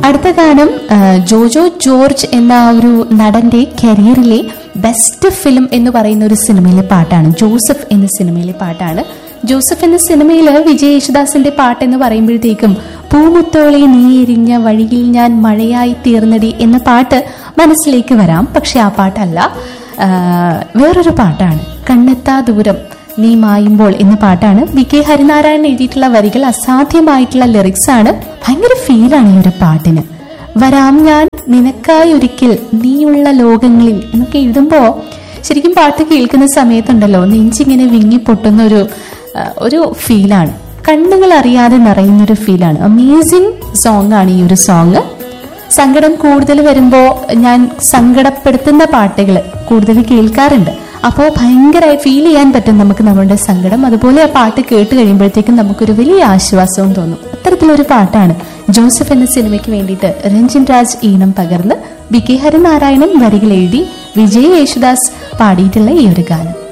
അടുത്ത ഗാനം ആ, ജോജോ ജോർജ് എന്ന ആ ഒരു നടന്റെ കരിയറിലെ ബെസ്റ്റ് ഫിലിം എന്ന് പറയുന്ന ഒരു സിനിമയിലെ പാട്ടാണ് ജോസഫ് എന്ന സിനിമയിലെ പാട്ടാണ് ജോസഫ് എന്ന സിനിമയിൽ വിജയ് യേശുദാസിന്റെ പാട്ട് എന്ന് പറയുമ്പോഴത്തേക്കും പൂമുത്തോളെ നീ എരിഞ്ഞ വഴിയിൽ ഞാൻ മഴയായി തീർന്നടി എന്ന പാട്ട് മനസ്സിലേക്ക് വരാം പക്ഷെ ആ പാട്ടല്ല ആ, വേറൊരു പാട്ടാണ് കണ്ണെത്താ ദൂരം നീ മായുമ്പോൾ എന്ന പാട്ടാണ് വി കെ ഹരിനാരായണൻ എഴുതിയിട്ടുള്ള വരികൾ അസാധ്യമായിട്ടുള്ള ലിറിക്സ് ആണ് ഭയങ്കര ഫീലാണ് ഈ ഒരു പാട്ടിന് വരാം ഞാൻ നിനക്കായി ഒരിക്കൽ നീയുള്ള ലോകങ്ങളിൽ എന്നൊക്കെ എഴുതുമ്പോ ശരിക്കും പാട്ട് കേൾക്കുന്ന സമയത്തുണ്ടല്ലോ നെഞ്ചിങ്ങനെ വിങ്ങി പൊട്ടുന്ന ഒരു ആ, ഒരു ഫീലാണ് കണ്ണുകൾ അറിയാതെ നിറയുന്ന ഒരു ഫീലാണ് അമേസിങ് സോങ് ആണ് ഈ ഒരു സോങ് സങ്കടം കൂടുതൽ വരുമ്പോൾ ഞാൻ സങ്കടപ്പെടുത്തുന്ന പാട്ടുകൾ കൂടുതൽ കേൾക്കാറുണ്ട് അപ്പോൾ ഭയങ്കരമായി ഫീൽ ചെയ്യാൻ പറ്റും നമുക്ക് നമ്മുടെ സങ്കടം അതുപോലെ ആ പാട്ട് കേട്ട് കഴിയുമ്പോഴത്തേക്കും നമുക്കൊരു വലിയ ആശ്വാസവും തോന്നും അത്തരത്തിലൊരു പാട്ടാണ് ജോസഫ് എന്ന സിനിമയ്ക്ക് വേണ്ടിയിട്ട് രഞ്ജിൻ രാജ് ഈണം പകർന്ന് വി കെ ഹരിനാരായണൻ വരികൾ എഴുതി വിജയ് യേശുദാസ് പാടിയിട്ടുള്ള ഈ ഒരു ഗാനം